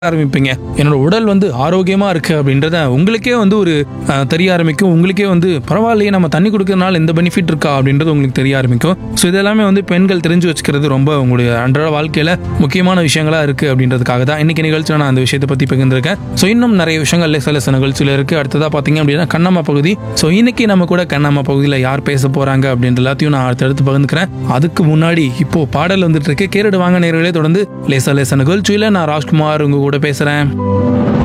ஆரம்பிப்பீங்க என்னோட உடல் வந்து ஆரோக்கியமா இருக்கு அப்படின்றத உங்களுக்கே வந்து ஒரு அஹ், தெரிய ஆரம்பிக்கும் உங்களுக்கே வந்து பரவாயில்லையே நம்ம தண்ணி குடிக்கிறதுனால எந்த பெனிஃபிட் இருக்கா அப்படின்றது உங்களுக்கு தெரிய ஆரம்பிக்கும் ஸோ இதெல்லாமே வந்து பெண்கள் தெரிஞ்சு வச்சுக்கிறது ரொம்ப உங்களுடைய அன்றாட வாழ்க்கையில முக்கியமான விஷயங்களா இருக்கு அப்படின்றதுக்காக தான் இன்னைக்கு நிகழ்ச்சியில் நான் அந்த விஷயத்தை பத்தி பகிர்ந்திருக்கேன் ஸோ இன்னும் நிறைய விஷயங்கள் சில சில நிகழ்ச்சியில் இருக்கு அடுத்ததா பாத்தீங்க அப்படின்னா கண்ணம்மா பகுதி ஸோ இன்னைக்கு நம்ம கூட கண்ணம்மா பகுதியில் யார் பேச போறாங்க அப்படின்ற எல்லாத்தையும் நான் அடுத்தடுத்து பகிர்ந்துக்கிறேன் அதுக்கு முன்னாடி இப்போ பாடல் வந்துட்டு இருக்கு கேரடு வாங்க நேர்களே தொடர்ந்து லேசா லேசா நிகழ்ச்சியில நான் ராஜ்குமார் உங்க கூட பேசுறேன்